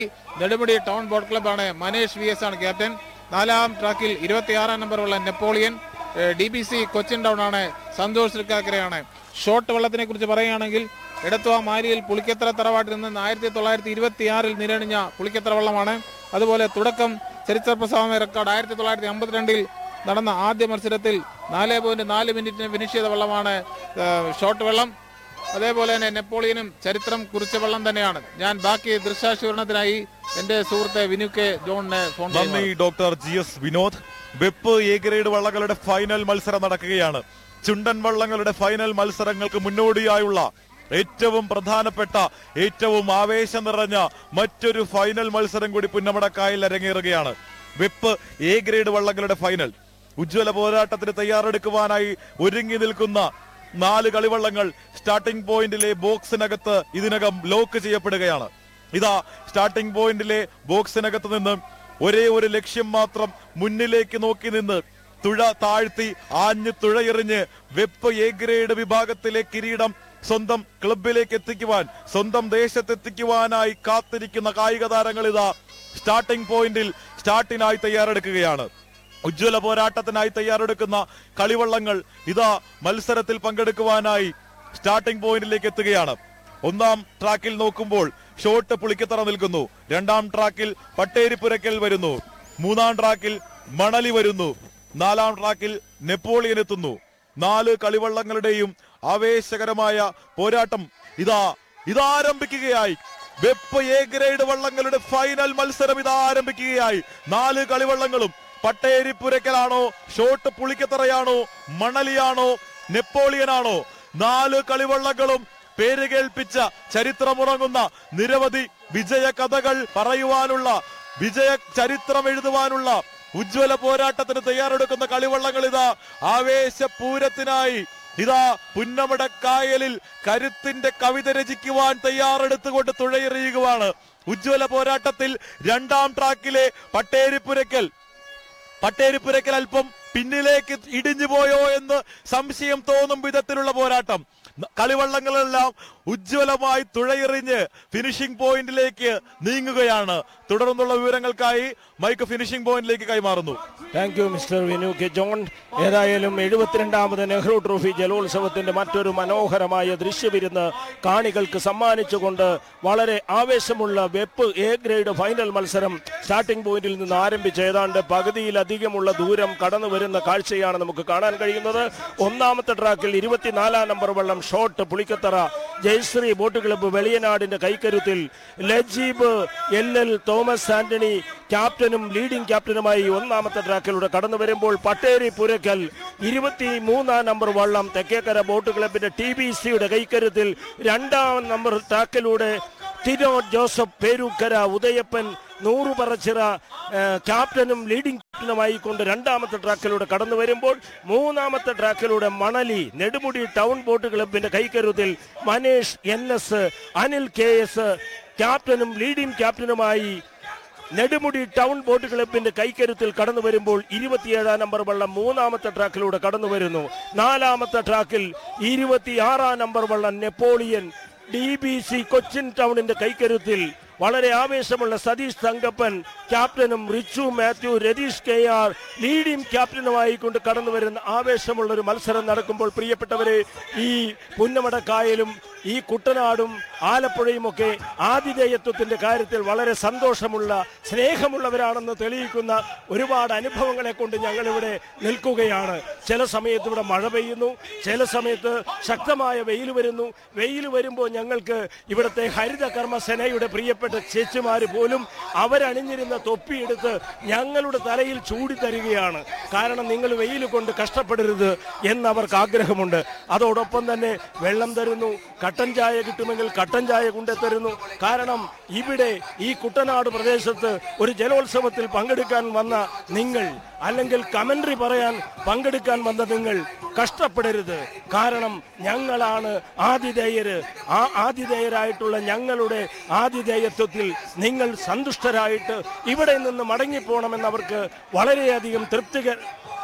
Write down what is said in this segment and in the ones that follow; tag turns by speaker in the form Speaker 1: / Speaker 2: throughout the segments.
Speaker 1: Nedumudi town boat ക്ലബ്ബാണ് Manesh V S ആണ് captain നാലാം ട്രാക്കിൽ ഇരുപത്തിയാറാം നമ്പറുള്ള Napoleon D B C Cochin town ആണ് സന്തോഷ് തൃക്കാക്കരയാണ് ഷോട്ട് വള്ളത്തിനെ കുറിച്ച് പറയുകയാണെങ്കിൽ എടത്വ മാരിയിൽ പുളിക്കത്ര തറവാട്ടിൽ നിന്ന് ആയിരത്തി തൊള്ളായിരത്തി ഇരുപത്തി ആറിൽ നിരണിഞ്ഞ പുളിക്കത്ര വള്ളമാണ് അതുപോലെ തുടക്കം ചരിത്രപ്രസവമായ റെക്കോർഡ് ആയിരത്തി തൊള്ളായിരത്തി അമ്പത്തിരണ്ടിൽ നടന്ന ആദ്യ മത്സരത്തിൽ നാല് പോയിന്റ് നാല് മിനിറ്റിന് ഫിനിഷ് ചെയ്ത വള്ളമാണ് ഏഹ്, ഷോട്ട് വെള്ളം അതേപോലെ തന്നെ നെപ്പോളിയനും ചരിത്രം കുറിച്ച വെള്ളം തന്നെയാണ് ഞാൻ ബാക്കി ദൃശ്യാശീകരണത്തിനായി എന്റെ സുഹൃത്തെ വിനു കെ ജോണിനെ ഫോൺ
Speaker 2: നന്ദി
Speaker 1: ചെയ്യുന്നു
Speaker 2: ഡോക്ടർ ജി എസ് വിനോദ് വെപ്പ് എ ഗ്രേഡ് വള്ളങ്ങളുടെ ഫൈനൽ മത്സരം നടക്കുകയാണ് ചുണ്ടൻ വള്ളങ്ങളുടെ ഫൈനൽ മത്സരങ്ങൾക്ക് മുന്നോടിയായുള്ള ഏറ്റവും പ്രധാനപ്പെട്ട ഏറ്റവും ആവേശം നിറഞ്ഞ മറ്റൊരു ഫൈനൽ മത്സരം കൂടി പുന്നമടക്കായിൽ അരങ്ങേറുകയാണ് വെപ്പ് എ ഗ്രേഡ് വള്ളങ്ങളുടെ ഫൈനൽ ഉജ്ജ്വല പോരാട്ടത്തിന് തയ്യാറെടുക്കുവാനായി ഒരുങ്ങി നിൽക്കുന്ന നാല് കളിവള്ളങ്ങൾ സ്റ്റാർട്ടിംഗ് പോയിന്റിലെ ബോക്സിനകത്ത് ഇതിനകം ലോക്ക് ചെയ്യപ്പെടുകയാണ് ഇതാ സ്റ്റാർട്ടിംഗ് പോയിന്റിലെ ബോക്സിനകത്ത് നിന്ന് ഒരേ ഒരു ലക്ഷ്യം മാത്രം മുന്നിലേക്ക് നോക്കി നിന്ന് തുഴ താഴ്ത്തി ആഞ്ഞ് തുഴയെറിഞ്ഞ് വെപ്പ് എ ഗ്രേഡ് വിഭാഗത്തിലെ കിരീടം സ്വന്തം ക്ലബിലേക്ക് എത്തിക്കുവാൻ സ്വന്തം ദേശത്തെത്തിക്കുവാനായി കാത്തിരിക്കുന്ന കായിക താരങ്ങൾ ഇതാ സ്റ്റാർട്ടിംഗ് പോയിന്റിൽ സ്റ്റാർട്ടിനായി തയ്യാറെടുക്കുകയാണ് ഉജ്ജ്വല പോരാട്ടത്തിനായി തയ്യാറെടുക്കുന്ന കളിവള്ളങ്ങൾ ഇതാ മത്സരത്തിൽ പങ്കെടുക്കുവാനായി സ്റ്റാർട്ടിംഗ് പോയിന്റിലേക്ക് എത്തുകയാണ് ഒന്നാം ട്രാക്കിൽ നോക്കുമ്പോൾ ഷോട്ട് പുളിക്കത്തറ നിൽക്കുന്നു രണ്ടാം ട്രാക്കിൽ പട്ടേരിപ്പുരക്കൽ വരുന്നു മൂന്നാം ട്രാക്കിൽ മണലി വരുന്നു നാലാം ട്രാക്കിൽ നെപ്പോളിയൻ എത്തുന്നു നാല് കളിവള്ളങ്ങളുടെയും ആവേശകരമായ പോരാട്ടം ഇതാ ഇതാ ആരംഭിക്കുകയായി വെപ്പ് എ ഗ്രേഡ് വള്ളങ്ങളുടെ ഫൈനൽ മത്സരം ഇതാ ആരംഭിക്കുകയായി നാല് കളിവള്ളങ്ങളും പട്ടേരിപ്പുരക്കലാണോ ഷോട്ട് പുളിക്കത്തറയാണോ മണലിയാണോ നെപ്പോളിയനാണോ നാല് കളിവള്ളങ്ങളും പേര് കേൾപ്പിച്ച ചരിത്രമുറങ്ങുന്ന നിരവധി വിജയ കഥകൾ പറയുവാനുള്ള വിജയ ചരിത്രം എഴുതുവാനുള്ള ഉജ്ജ്വല പോരാട്ടത്തിന് തയ്യാറെടുക്കുന്ന കളിവള്ളങ്ങൾ ഇതാ ആവേശപൂരത്തിനായി ഇതാ പുന്നമടക്കായലിൽ കരുത്തിന്റെ കവിത രചിക്കുവാൻ തയ്യാറെടുത്തുകൊണ്ട് തുഴയെറിയുകയാണ് ഉജ്ജ്വല പോരാട്ടത്തിൽ രണ്ടാം ട്രാക്കിലെ പട്ടേരിപ്പുരക്കൽ പട്ടേരിപ്പുരക്കൽ അല്പം പിന്നിലേക്ക് ഇടിഞ്ഞു പോയോ എന്ന് സംശയം തോന്നും വിധത്തിലുള്ള പോരാട്ടം ന- കളിവള്ളങ്ങളെല്ലാം ഉജ്ജ്വലമായി തുഴയെറിഞ്ഞ് ഫിനിഷിംഗ് പോയിന്റിലേക്ക് നീങ്ങുകയാണ് തുടർന്നുള്ള വിവരങ്ങൾക്കായി മൈക്ക് ഫിനിഷിംഗ് പോയിന്റിലേക്ക് കൈമാറുന്നു
Speaker 3: thank you mister Vinu K John ഏതായാലും എഴുപത്തിരണ്ടാമത് നെഹ്റു ട്രോഫി ജലോത്സവത്തിന്റെ മറ്റൊരു മനോഹരമായ ദൃശ്യവിരുന്ന് കാണികൾക്ക് സമ്മാനിച്ചുകൊണ്ട് വളരെ ആവേശമുള്ള വെപ്പ് എ ഗ്രേഡ് ഫൈനൽ മത്സരം സ്റ്റാർട്ടിംഗ് പോയിന്റിൽ നിന്ന് ആരംഭിച്ച് ഏതാണ്ട് പകുതിയിലധികമുള്ള ദൂരം കടന്നു വരുന്ന കാഴ്ചയാണ് നമുക്ക് കാണാൻ കഴിയുന്നത് ഒന്നാമത്തെ ട്രാക്കിൽ ഇരുപത്തിനാലാം നമ്പർ വള്ളം shot Pulikkathara Jayasree boat club വെളിയനാടിന്റെ കൈക്കരുത്തിൽ Lajeeb L L Thomas Antony ക്യാപ്റ്റനും ലീഡിംഗ് ക്യാപ്റ്റനുമായി ഒന്നാമത്തെ ട്രാക്കിലൂടെ കടന്നു വരുമ്പോൾ പട്ടേരി പുരക്കൽ ഇരുപത്തി മൂന്നാം നമ്പർ വള്ളം തെക്കേക്കര ബോട്ട് ക്ലബിന്റെ ടി ബി സിയുടെ കൈക്കരുത്തിൽ രണ്ടാം നമ്പർ ട്രാക്കിലൂടെ തിരോ ജോസഫ് പേരൂക്കര ഉദയപ്പൻ നൂറ് പറച്ചിറ ഏഹ്, ക്യാപ്റ്റനും ലീഡിംഗ് ക്യാപ്റ്റനുമായി കൊണ്ട് രണ്ടാമത്തെ ട്രാക്കിലൂടെ കടന്നു വരുമ്പോൾ മൂന്നാമത്തെ ട്രാക്കിലൂടെ മണലി നെടുമുടി ടൗൺ ബോട്ട് ക്ലബിന്റെ കൈക്കരുത്തിൽ Manesh N S Anil K S ക്യാപ്റ്റനും ലീഡിംഗ് ക്യാപ്റ്റനുമായി നെടുമുടി ടൗൺ ബോട്ട് ക്ലബിന്റെ കൈക്കരുത്തിൽ കടന്നു വരുമ്പോൾ ഇരുപത്തിയേഴാം നമ്പർ വള്ളം മൂന്നാമത്തെ ട്രാക്കിലൂടെ കടന്നു വരുന്നു നാലാമത്തെ ട്രാക്കിൽ ഇരുപത്തിയാറാം നമ്പർ വള്ളം Napoleon D B C Cochin ടൗണിന്റെ കൈക്കരുത്തിൽ വളരെ ആവേശമുള്ള സതീഷ് തങ്കപ്പൻ ക്യാപ്റ്റനും Richu Mathew Ratheesh K R leading ക്യാപ്റ്റനുമായി കൊണ്ട് കടന്നു വരുന്ന ആവേശമുള്ള ഒരു മത്സരം നടക്കുമ്പോൾ പ്രിയപ്പെട്ടവരെ ഈ പുന്നമടക്കായലും ഈ കുട്ടനാടും ആലപ്പുഴയും ഒക്കെ ആതിഥേയത്വത്തിന്റെ കാര്യത്തിൽ വളരെ സന്തോഷമുള്ള സ്നേഹമുള്ളവരാണെന്ന് തെളിയിക്കുന്ന ഒരുപാട് അനുഭവങ്ങളെ കൊണ്ട് ഞങ്ങളിവിടെ നിൽക്കുകയാണ് ചില സമയത്ത് ഇവിടെ മഴ പെയ്യുന്നു ചില സമയത്ത് ശക്തമായ വെയിൽ വരുന്നു വെയിൽ വരുമ്പോൾ ഞങ്ങൾക്ക് ഇവിടുത്തെ ഹരിത കർമ്മസേനയുടെ പ്രിയപ്പെട്ട ചേച്ചിമാർ പോലും അവരണിഞ്ഞിരുന്ന തൊപ്പിയെടുത്ത് ഞങ്ങളുടെ തലയിൽ ചൂടി തരികയാണ് കാരണം നിങ്ങൾ വെയിൽ കൊണ്ട് കഷ്ടപ്പെടരുത് എന്ന് അവർക്ക് ആഗ്രഹമുണ്ട് അതോടൊപ്പം തന്നെ വെള്ളം തരുന്നു കട്ടൻ ചായ കിട്ടുമെങ്കിൽ കട്ടൻ ചായ കൊണ്ടുത്തരുന്നു കാരണം ഇവിടെ ഈ കുട്ടനാട് പ്രദേശത്ത് ഒരു ജലോത്സവത്തിൽ പങ്കെടുക്കാൻ വന്ന നിങ്ങൾ അല്ലെങ്കിൽ കമന്ററി പറയാൻ പങ്കെടുക്കാൻ വന്ന നിങ്ങൾ കഷ്ടപ്പെടരുത് കാരണം ഞങ്ങളാണ് ആതിഥേയര് ആ ആതിഥേയരായിട്ടുള്ള ഞങ്ങളുടെ ആതിഥേയത്വത്തിൽ നിങ്ങൾ സന്തുഷ്ടരായിട്ട് ഇവിടെ നിന്ന് മടങ്ങിപ്പോണമെന്ന് അവർക്ക് വളരെയധികം തൃപ്തിക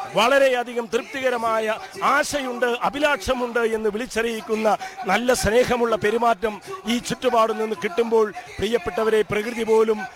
Speaker 3: വളരെയധികം തൃപ്തികരമായ ആശയുണ്ട് അഭിലാഷമുണ്ട് എന്ന് വിളിച്ചറിയിക്കുന്ന നല്ല സ്നേഹമുള്ള പെരുമാറ്റം ഈ ചുറ്റുപാടിൽ നിന്ന് കിട്ടുമ്പോൾ പ്രിയപ്പെട്ടവരെ പ്രകൃതി പോലും